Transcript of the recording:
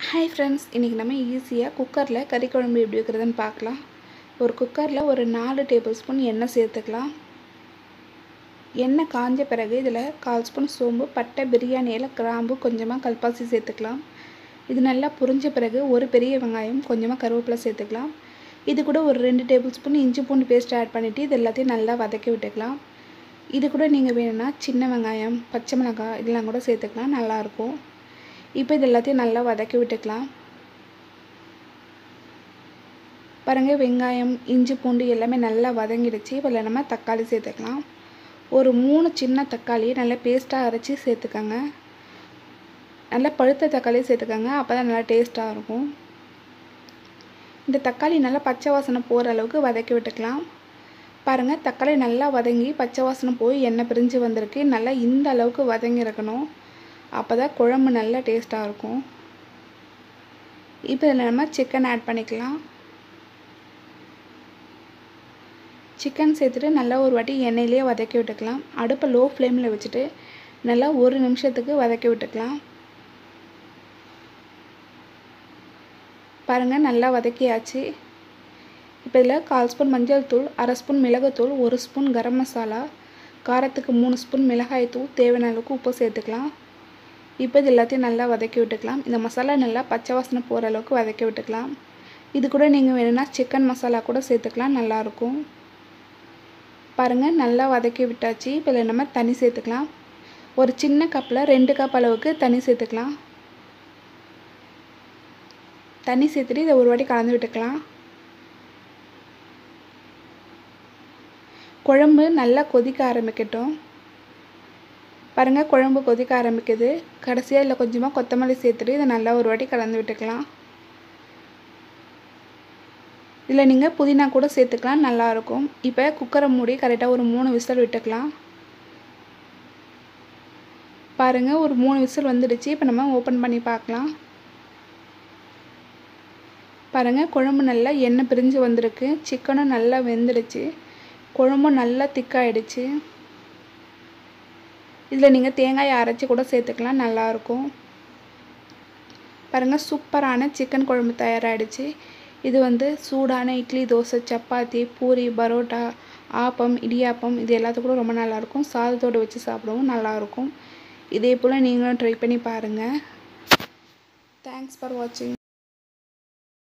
hi friends இன்றைக்கி நம்ம ஈஸியாக குக்கரில் கறி குழம்பு எப்படி வைக்கிறதுன்னு பார்க்கலாம் ஒரு குக்கரில் ஒரு நாலு டேபிள் ஸ்பூன் எண்ணெய் சேர்த்துக்கலாம் எண்ணெய் காஞ்ச பிறகு இதில் கால் ஸ்பூன் சோம்பு பட்டை பிரியாணி இலை கிராம்பு கொஞ்சமாக கல்பாசி சேர்த்துக்கலாம் இது நல்லா புரிஞ்ச பிறகு ஒரு பெரிய வெங்காயம் கொஞ்சமாக கருவேப்பிலை சேர்த்துக்கலாம் இது கூட ஒரு ரெண்டு டேபிள் ஸ்பூன் இஞ்சி பூண்டு பேஸ்ட் ஆட் பண்ணிவிட்டு இது எல்லாத்தையும் நல்லா வதக்கி விட்டுக்கலாம் இது கூட நீங்கள் வேணும்னா சின்ன வெங்காயம் பச்சை மிளகாய் இதெல்லாம் கூட சேர்த்துக்கலாம் நல்லாயிருக்கும் இப்போ இது எல்லாத்தையும் நல்லா வதக்கி விட்டுக்கலாம் பாருங்கள் வெங்காயம் இஞ்சி பூண்டு எல்லாமே நல்லா வதங்கிடுச்சு இப்போ நம்ம தக்காளி சேர்த்துக்கலாம் ஒரு மூணு சின்ன தக்காளி நல்லா பேஸ்ட்டாக அரைச்சி சேர்த்துக்கோங்க நல்லா பழுத்த தக்காளி சேர்த்துக்கோங்க அப்போ தான் நல்லா டேஸ்ட்டாக இருக்கும் இந்த தக்காளி நல்லா பச்சை வாசனை போகிற அளவுக்கு வதக்கி விட்டுக்கலாம் பாருங்கள் தக்காளி நல்லா வதங்கி பச்சை வாசனை போய் எண்ணெய் பிரிஞ்சு வந்திருக்கு நல்லா இந்த அளவுக்கு வதங்கி இருக்கணும் அப்போ தான் குழம்பு நல்லா டேஸ்ட்டாக இருக்கும் இப்போ இதில் நம்ம சிக்கன் ஆட் பண்ணிக்கலாம் சிக்கன் சேர்த்துட்டு நல்லா ஒரு வாட்டி எண்ணெயிலே வதக்கி விட்டுக்கலாம் அடுப்பை லோ ஃப்ளேமில் வச்சுட்டு நல்லா ஒரு நிமிஷத்துக்கு வதக்கி விட்டுக்கலாம் பாருங்கள் நல்லா வதக்கியாச்சு இப்போ இதில் கால் ஸ்பூன் மஞ்சள் தூள் அரை ஸ்பூன் மிளகுத்தூள் ஒரு ஸ்பூன் கரம் மசாலா காரத்துக்கு மூணு ஸ்பூன் மிளகாய் தூள் தேவையான அளவுக்கு உப்பு சேர்த்துக்கலாம் இப்போ இது எல்லாத்தையும் நல்லா வதக்கி விட்டுக்கலாம் இந்த மசாலா நல்லா பச்சை வாசனை போகிற அளவுக்கு வதக்கி விட்டுக்கலாம் இது கூட நீங்கள் வேணும்னா சிக்கன் மசாலா கூட சேர்த்துக்கலாம் நல்லாயிருக்கும் பாருங்கள் நல்லா வதக்கி விட்டாச்சு இப்போ இதில் நம்ம தண்ணி சேர்த்துக்கலாம் ஒரு சின்ன கப்பில் ரெண்டு கப் அளவுக்கு தண்ணி சேர்த்துக்கலாம் தண்ணி சேர்த்துட்டு இதை ஒரு வாட்டி கலந்து விட்டுக்கலாம் குழம்பு நல்லா கொதிக்க ஆரம்பிக்கட்டும் பாருங்கள் குழம்பு கொதிக்க ஆரம்பிக்குது கடைசியாக இல்லை கொஞ்சமாக கொத்தமல்லி சேர்த்துட்டு இதை நல்லா ஒரு வாட்டி கலந்து விட்டுக்கலாம் இதில் நீங்கள் புதினா கூட சேர்த்துக்கலாம் நல்லாயிருக்கும் இப்போ குக்கரை மூடி கரெக்டாக ஒரு மூணு விசில் விட்டுக்கலாம் பாருங்கள் ஒரு மூணு விசில் வந்துடுச்சு இப்போ நம்ம ஓப்பன் பண்ணி பார்க்கலாம் பாருங்கள் குழம்பு நல்லா எண்ணெய் பிரிஞ்சு வந்திருக்கு சிக்கனும் நல்லா வெந்துடுச்சு குழம்பும் நல்லா திக்காயிடுச்சு இதில் நீங்கள் தேங்காயை அரைச்சி கூட சேர்த்துக்கலாம் நல்லாயிருக்கும் பாருங்கள் சூப்பரான சிக்கன் குழம்பு தயாராகிடுச்சு இது வந்து சூடான இட்லி தோசை சப்பாத்தி பூரி பரோட்டா ஆப்பம் இடியாப்பம் இது எல்லாத்துக்கும் ரொம்ப நல்லாயிருக்கும் சாதத்தோடு வச்சு சாப்பிடவும் நல்லாயிருக்கும் இதே போல் நீங்களும் ட்ரை பண்ணி பாருங்கள் தேங்க்ஸ் ஃபார் வாட்சிங்